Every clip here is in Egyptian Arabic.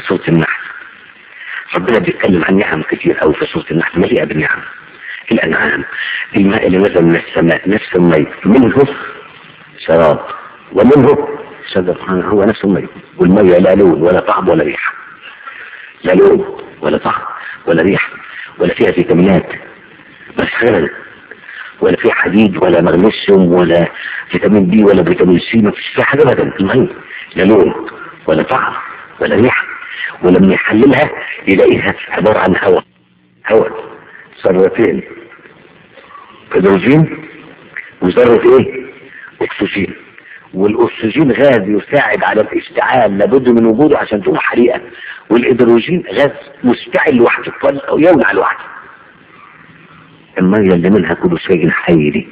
سورة النحل ربنا بيتكلم عن نعم كتير قوي في سورة النحل مليئة بالنعم الأنعام الماء اللي نزل من السماء نفس الماء منه شراب ومنه شجر هو نفس الماء والماء لا لون ولا طعم ولا ريحة لا لون ولا طعم ولا ريحة ولا فيها فيتامينات بس خير ولا فيها حديد ولا مغنيسيوم ولا فيتامين بي ولا فيتامين سي ما فيش فيها حاجة ابدا المهم لا لون ولا طعم ولا ريحة ولما يحللها يلاقيها عبارة عن هواء هواء ذرتين هيدروجين وذرة ايه اكسجين والاكسجين غاز يساعد على الاشتعال لابد من وجوده عشان تقوم حريقة والهيدروجين غاز مستعل لوحده او يولع لوحده المية اللي منها كل شيء حي دي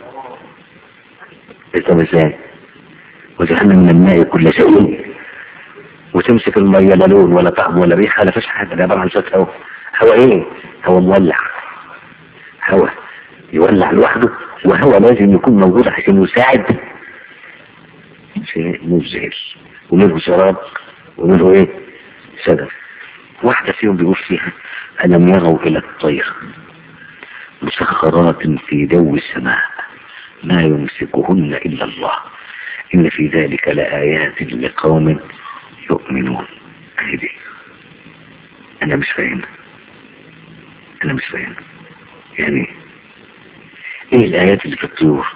انت ازاي وجعلنا من الماء كل شيء وتمسك المية لا لون ولا طعم ولا ريحة لا فيش حاجة ده عبارة عن شوية هوا هوا ايه؟ هوا مولع هوا يولع لوحده وهوا لازم يكون موجود عشان يساعد شيء مذهل ومنه شراب ومنه ايه؟ شجر واحدة فيهم بيقول فيها ألم يروا إلى الطير مسخرات في جو السماء ما يمسكهن إلا الله إن في ذلك لآيات لقوم يؤمنون هذه أنا مش فاهم أنا مش فاهم يعني إيه الآيات اللي في الطيور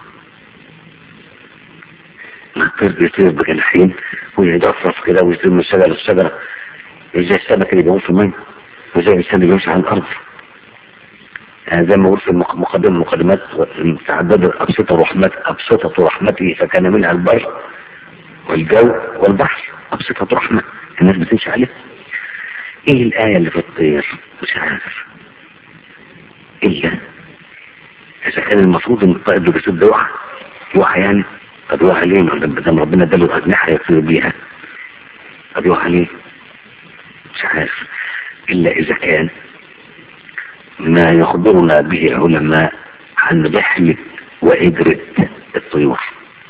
ما الطير بيطير بجناحين ويترفرف كده ويطير من شجرة لشجرة زي السمك اللي بيعوم في المية وزي الإنسان اللي بيمشي على الأرض يعني زي ما قلت في المقدمة المقدمات تعدد أبسطة رحمت أبسطة رحمته فكان منها البر والجو والبحر أبسطة رحمة الناس بتمشي عليها ايه الآية اللي في الطير مش عارف إلا إذا كان المفروض إن الطائر اللي بيصير ده يقع يقع يعني طب يقع ليه ما دام ربنا اداله أجنحة يطير بيها طب يقع ليه مش عارف إلا إذا كان ما يخبرنا به العلماء عن رحلة وإجرة الطيور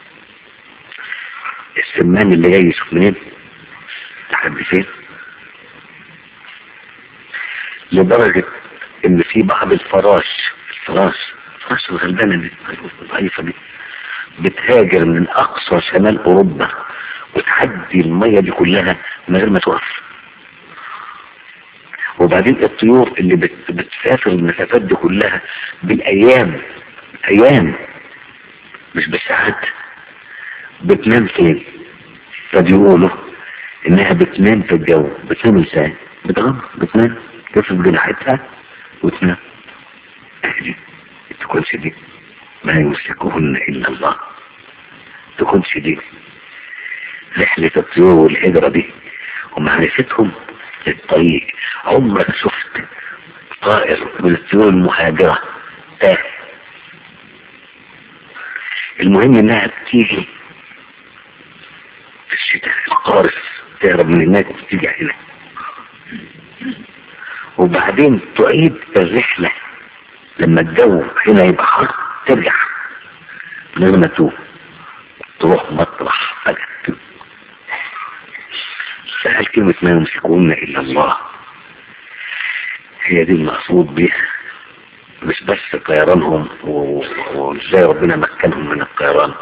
السمان اللي جاي يشوف منين لحد فين لدرجة ان في بعض الفراش الفراش الفراش الغلبانة دي الضعيفة دي بتهاجر من اقصى شمال اوروبا وتعدي المية دي كلها من غير ما توقف وبعدين الطيور اللي بت بتسافر المسافات دي كلها بالايام ايام مش بالساعات بتنام فين فبيقولوا انها بتنام في الجو بتنام ازاي بتغمر بتنام تفرد جناحتها وتنام اهدي تكونش دي ما يمسكهن الا الله تكونش دي رحلة الطيور والهجرة دي ومعرفتهم للطريق عمرك شفت طائر من الطيور المهاجرة تاه المهم انها بتيجي في الشتاء القارس تهرب من هناك وتيجي هنا وبعدين تعيد الرحلة لما الجو هنا يبقى حر ترجع من غير ما تتوه تروح مطرح فجأة سأل كلمة ما يمسكون إلا الله هي دي المقصود بيها مش بس طيرانهم وازاي ربنا مكنهم من الطيران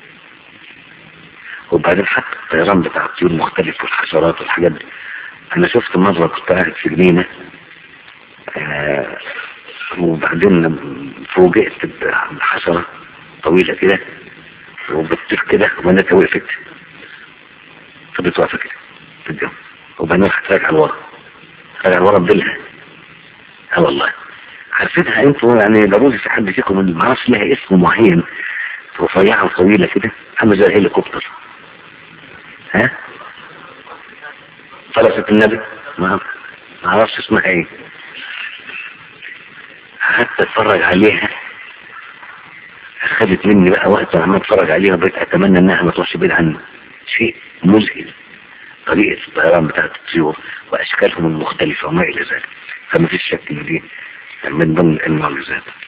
وبعدين حتى الطيران بتاع الطيور مختلف والحشرات والحاجات دي انا شفت مرة كنت قاعد في جنينة آه وبعدين فوجئت بحشرة طويلة كده وبتطير كده وبناتها وقفت فضلت واقفة كده في الجو وبعدين راحت راجعة لورا راجعة لورا بديلها اه والله عارفينها انتوا يعني ضروري في حد فيكم اللي معرفش لها اسم معين رفيعة وطويلة كده عامله زي الهليكوبتر ها فلسة النبي ما معرفش اسمها ايه قعدت اتفرج عليها اخدت مني بقى وقت لما اتفرج عليها بقيت اتمنى انها ما تروحش بعيد عني شيء مذهل طريقة الطيران بتاعت الطيور واشكالهم المختلفة وما الى ذلك فما فيش شك ان دي من ضمن المعجزات